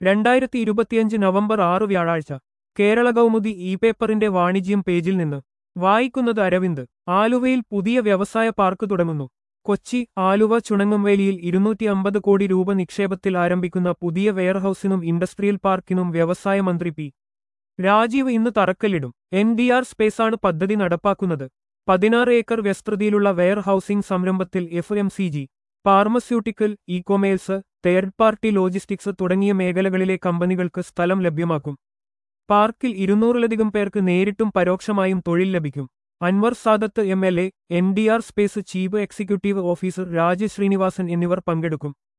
രണ്ടായിരത്തി ഇരുപത്തിയഞ്ച് നവംബർ ആറ് വ്യാഴാഴ്ച കേരള കൗമുദി ഇ പേപ്പറിന്റെ വാണിജ്യം പേജിൽ നിന്ന് വായിക്കുന്നത് അരവിന്ദ് ആലുവയിൽ പുതിയ വ്യവസായ പാർക്ക് തുടങ്ങുന്നു കൊച്ചി ആലുവ ചുണങ്ങംവേലിയിൽ ഇരുന്നൂറ്റി അമ്പത് കോടി രൂപ നിക്ഷേപത്തിൽ ആരംഭിക്കുന്ന പുതിയ വെയർഹൌസിനും ഇൻഡസ്ട്രിയൽ പാർക്കിനും വ്യവസായ മന്ത്രി പി രാജീവ് ഇന്ന് തറക്കല്ലിടും എൻ ഡി ആർ സ്പേസാണ് പദ്ധതി നടപ്പാക്കുന്നത് പതിനാറ് ഏക്കർ വിസ്തൃതിയിലുള്ള വെയർ ഹൌസിംഗ് സംരംഭത്തിൽ F M C G pharmaceutical e commerce third party logistics തുടങ്ങിയ മേഖലകളിലെ കമ്പനികൾക്ക് സ്ഥലം ലഭ്യമാക്കും പാർക്കിൽ ഇരുന്നൂറിലധികം പേർക്ക് നേരിട്ടും പരോക്ഷമായും തൊഴിൽ ലഭിക്കും Anwar Sadath M L A N D R space chief executive officer Rajesh Srinivasan എന്നിവർ പങ്കെടുക്കും